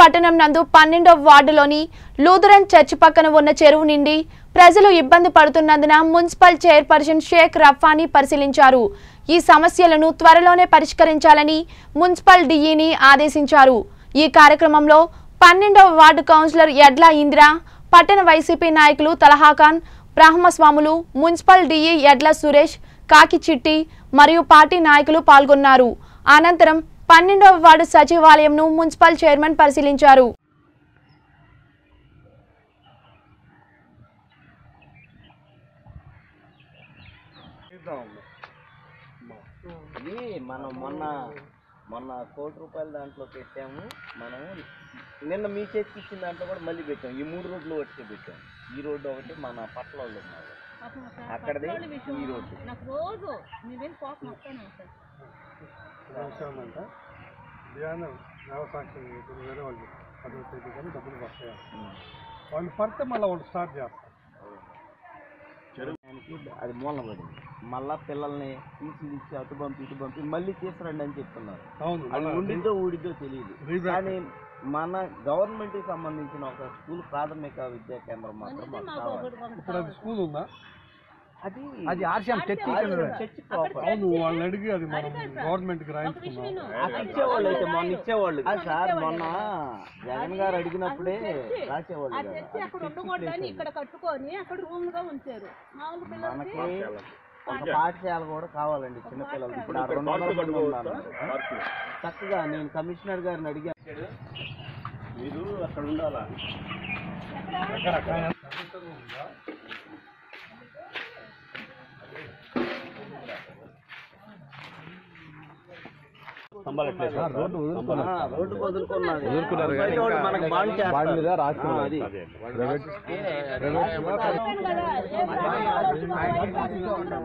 పట్టణం నందు పన్నెండవ వార్డులోని లూథరన్ చర్చి పక్కన ఉన్న చెరువు నిండి ప్రజలు ఇబ్బంది పడుతున్నందున మున్సిపల్ చైర్పర్సన్ షేక్ రఫానీ పరిశీలించారు ఈ సమస్యలను త్వరలోనే పరిష్కరించాలని మున్సిపల్ డిఈని ఆదేశించారు ఈ కార్యక్రమంలో పన్నెండవ వార్డు కౌన్సిలర్ ఎడ్ల ఇందిర పట్టణ వైసీపీ నాయకులు తలహాఖాన్ బ్రహ్మస్వాములు మున్సిపల్ డిఈ ఎడ్ల సురేష్ కాకి చిట్టి మరియు పార్టీ నాయకులు పాల్గొన్నారు అనంతరం పన్నెండవ వార్డు సచివాలయంను మున్సిపల్ చైర్మన్ పరిశీలించారు ఇది మనం మొన్న మొన్న కోటి రూపాయల దాంట్లో పెట్టాము మనం నిన్న మీ చేతికి ఇచ్చిన దాంట్లో కూడా మళ్ళీ పెట్టాం ఈ మూడు రోడ్లు ఒకటి పెట్టాం ఈ రోడ్డు ఒకటి మన పట్ల వాళ్ళు ఉన్నారు అక్కడిది ఈ రోడ్డు నాకు రోజు మీ వెళ్ళి కోపం వస్తానే సార్ వ్యవసాయం అంట బియ్యాన్ని వ్యవసాయం ఇప్పుడు వేరే వాళ్ళు అభివృద్ధి చేతి కానీ డబ్బులు వస్తాయి వాళ్ళు పడితే మళ్ళీ వాళ్ళు స్టార్ట్ చేస్తారు దానికి అది మూలన పడింది మళ్ళా పిల్లల్ని తీసి తీసి అటు పంపి ఇటు పంపి మళ్ళీ తీసుకురండి అని చెప్తున్నారు అవును అది మళ్ళా ఉండిద్దో ఊడిద్దో తెలియదు Reback. కానీ మన గవర్నమెంట్ కి సంబంధించిన ఒక స్కూల్ ప్రాథమిక విద్యా కేంద్రం మాత్రం మాకు మాకు కావాలి ఒకటి కొంత ఇప్పుడు అది స్కూల్ ఉందా అది అది ఆర్షియం చర్చి చర్చ్ ప్రాపర్ అవును వాళ్ళని అడిగి అది మనం గవర్నమెంట్కి రాయించుకున్నాం ఇచ్చేవాళ్ళు అయితే మొన్న ఇచ్చేవాళ్ళు కాదు సార్ మొన్న జగన్ గారు అడిగినప్పుడే రాసేవాళ్ళు ఆ కదా చర్చి అక్కడ ఉండకూడదని ఇక్కడ కట్టుకొని అక్కడ రూమ్ గా ఉంచారు మామూలు పిల్లలకి మనకి ఒక పాఠశాల కూడా కావాలండి చిన్నపిల్లలు ఇప్పుడు ఆ రెండు వందల మంది ఉన్నారు చక్కగా నేను కమిషనర్ గారిని అడిగాను మీరు అక్కడ ఉండాలా రోడ్డు వదులుకున్నారు ఆ, రోడ్డు వదులుకున్నది వదులుకున్నారు కానీ బయట వాళ్ళు మనకు బాండ్ బాండ్ మీద చేస్తారు. రాసి ఆ, అది ప్రైవేట్ కదా, ఏ